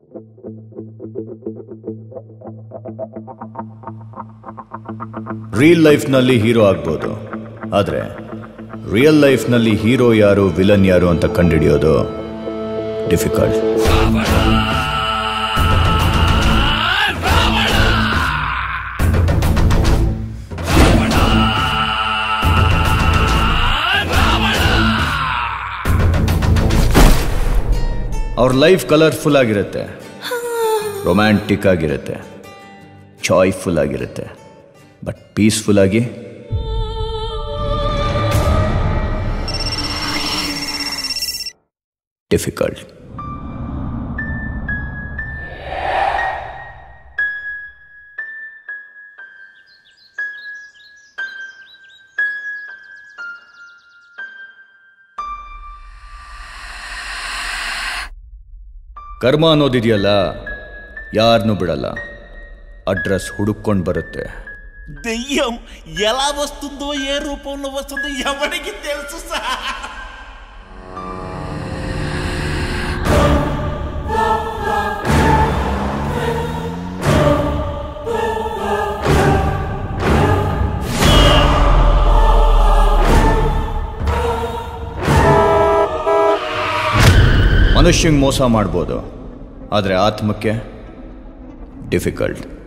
real ಲೈಫ್ನಲ್ಲಿ hero ಆಗ್ಬೋದು ಆದರೆ ರಿಯಲ್ ಲೈಫ್ನಲ್ಲಿ ಹೀರೋ ಯಾರು ವಿಲನ್ ಯಾರು ಅಂತ ಕಂಡುಹಿಡಿಯೋದು ಡಿಫಿಕಲ್ಟ್ ಅವ್ರ ಲೈಫ್ ಕಲರ್ಫುಲ್ ಆಗಿರುತ್ತೆ ರೊಮ್ಯಾಂಟಿಕ್ ಆಗಿರುತ್ತೆ ಜಾಯ್ಫುಲ್ ಆಗಿರುತ್ತೆ ಬಟ್ ಪೀಸ್ಫುಲ್ ಆಗಿ ಡಿಫಿಕಲ್ಟ್ ಕರ್ಮ ಅನ್ನೋದಿದೆಯಲ್ಲ ಯಾರನ್ನೂ ಬಿಡಲ್ಲ ಅಡ್ರೆಸ್ ಹುಡುಕೊಂಡು బರುತ್ತೆ దెయ్యం ఎలా వస్తుందో ఏ రూపంలో వస్తుందో ఎవరికి తెలుసు సార్ ಮನುಷ್ಯಂಗೆ ಮೋಸ ಮಾಡ್ಬೋದು ಆದರೆ ಆತ್ಮಕ್ಕೆ ಡಿಫಿಕಲ್ಟ್